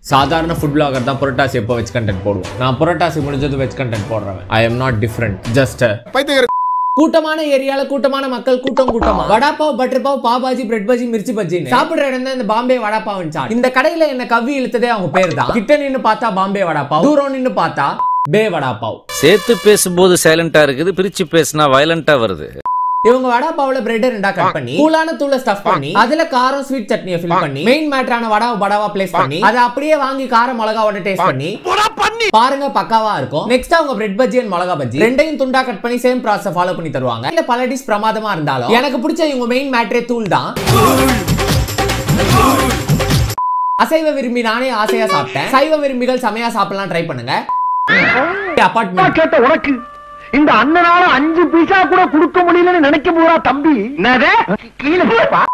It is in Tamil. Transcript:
சாதாரண ஃபுட் பிளாகர் தான் புரட்டாசி எப்போ வெஜ் கண்டென்ட் போடுவோம் நான் புரட்டாசி முடிஞ்சது வெஜ் கண்டென்ட் போடுறவன் I am not different just கூட்டமான ஏரியால கூட்டமான மக்கள் கூட்டம் கூட்டமா வடாப்பாவ் பட்டர் பாவ் பாபாஜி பிரெட் பஜ்ஜி மிர்ச்சி பஜ்ஜி சாப்பிடுற இடம் தான் இந்த பாம்பே வடாப்பாவ் சாட் இந்த கடையில என்ன கவ்வி இழுத்ததே அவங்க பேர் தான் கிட்ட நின்னு பார்த்தா பாம்பே வடாப்பாவ் தூரம் நின்னு பார்த்தா பே வடாப்பாவ் சேர்த்து பேசும்போது சைலண்டா இருக்குது பிரிச்சு பேசினா வயலண்டா வருது இவங்க வடா பாவுல பிரெட் ரெண்டா கட் பண்ணி கூலான தூள ஸ்டஃப் பண்ணி அதுல காரம் ஸ்வீட் சட்னியை ஃபில் பண்ணி மெயின் மேட்டரான வடாவை படாவா பிளேஸ் பண்ணி அதை அப்படியே வாங்கி காரம் மிளகாவோட டேஸ்ட் பண்ணி பாருங்க பக்காவா இருக்கும் நெக்ஸ்ட் அவங்க பிரெட் பஜ்ஜி அண்ட் மிளகா பஜ்ஜி ரெண்டையும் துண்டா கட் பண்ணி சேம் ப்ராசஸ் ஃபாலோ பண்ணி தருவாங்க இல்ல பல டிஷ் பிரமாதமா இருந்தாலும் எனக்கு பிடிச்ச இவங்க மெயின் மேட்டரே தூள் தான் அசைவ விரும்பி நானே ஆசையா சாப்பிட்டேன் சைவ விரும்பிகள் செமையா சாப்பிடலாம் ட்ரை பண்ணுங்க அபார்ட்மெண்ட் கேட்ட உனக்கு இந்த அண்ணனால அஞ்சு பைசா கூட கொடுக்க முடியலன்னு நினைக்க போறா தம்பி என்னது கீழே போப்பா